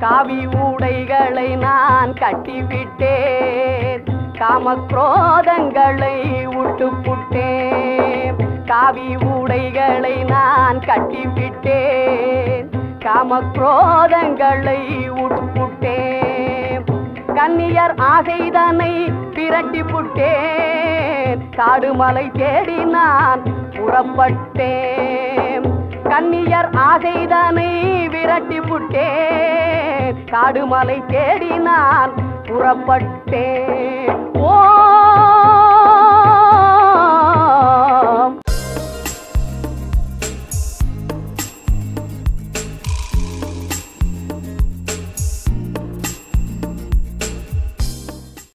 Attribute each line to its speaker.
Speaker 1: காவி ஊடைகளை நான் கட்டிவிட்டேன் காமக்ரோதங்களை விட்டு புட்டேன் காவி ஊடைகளை நான் கட்டிவிட்டேன் காமக்ரோதங்களை உட்புட்டேன் கன்னியர் ஆசைதனை பிரட்டி புட்டேன் காடுமலை தேடி நான் புறப்பட்டேன் கன்னியர் ஆசைதனை விரட்டி புட்டேன் காடுமலை தேடி நான் புறப்பட்டேன் ஓ